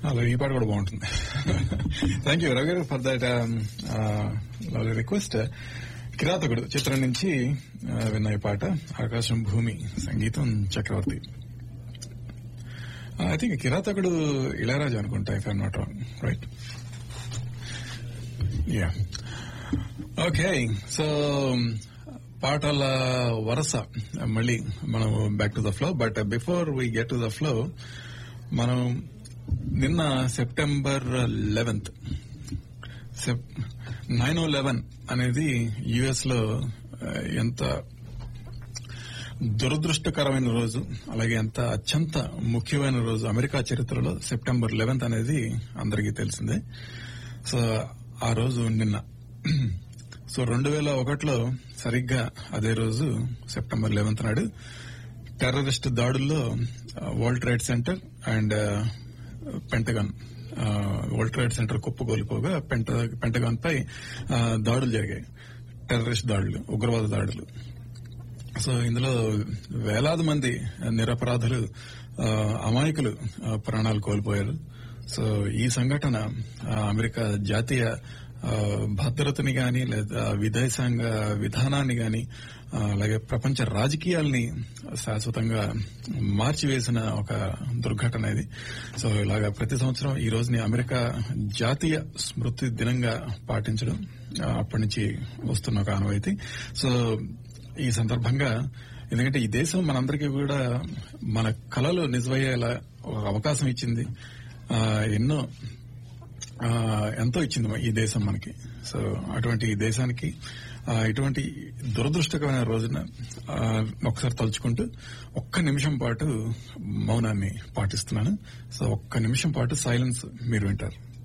అలా ఈ పాట కూడా బాగుంటుంది thank you Ravi garu for that lovely request Kirathakudu చిత్రం నుంచి ఆ, విన్న ఈ పాట ఆకాశం భూమి సంగీతం చక్రవర్తి ఐ థింక్ కిరాతకుడు ఇళయరాజు అనుకుంటా if I'm not wrong right yeah okay so పాటల వరస మళ్ళీ మనం back to the flow but before we get to the flow మనం నిన్న September eleventh nine O eleven అనేది యుఎస్ లో ఆ, ఎంత దురదృష్టకరమైన రోజు అలాగే ఎంత అత్యంత ముఖ్యమైన రోజు అమెరికా చరిత్రలో సెప్టెంబర్ లెవెన్త్ అనేది అందరికీ తెలిసిందే సో ఆ రోజు నిన్న సో రెండు వేల ఒకటిలో సరిగ్గా అదే రోజు సెప్టెంబర్ లెవెన్త్ నాడు టెర్రరిస్ట్ దాడుల్లో World Trade Center and Pentagon World Trade Center కుప్పకూలిపోగా పెంట పెంటగాన్ పై ఆ, దాడులు జరిగాయి టెర్రరిస్ట్ దాడులు ఉగ్రవాద దాడులు సో ఇందులో వేలాది మంది నిరపరాధులు ఆ, అమాయకులు ఆ, ప్రాణాలు కోల్పోయారు సో ఈ సంఘటన ఆ, అమెరికా జాతీయ ఆ, భద్రతని గాని లేదా విదేశాంగ విధానాన్ని గాని ఆ, అలాగే ప్రపంచ రాజకీయాల్ని శాశ్వతంగా మార్చివేసిన ఒక దుర్ఘటన ఇది సో ఇలాగా ప్రతి సంవత్సరం ఈ రోజుని అమెరికా జాతీయ స్మృతి దినంగా పాటించడం ఆ, అప్పటి నుంచి వస్తున్న ఒక ఆనవాయితీ సో ఈ సందర్భంగా ఎందుకంటే ఈ దేశం మనందరికీ కూడా మన కళలు నిజమయ్యేలా ఒక అవకాశం ఇచ్చింది ఆ, ఎన్నో ఆ, ఎంతో ఇచ్చింది ఈ దేశం మనకి సో అటువంటి ఈ దేశానికి ఆ, ఇటువంటి దురదృష్టకరమైన రోజున ఆ, ఒకసారి తలుచుకుంటూ ఒక్క నిమిషం పాటు మౌనాన్ని పాటిస్తున్నాను సో ఒక్క నిమిషం పాటు సైలెన్స్ మీరు వింటారు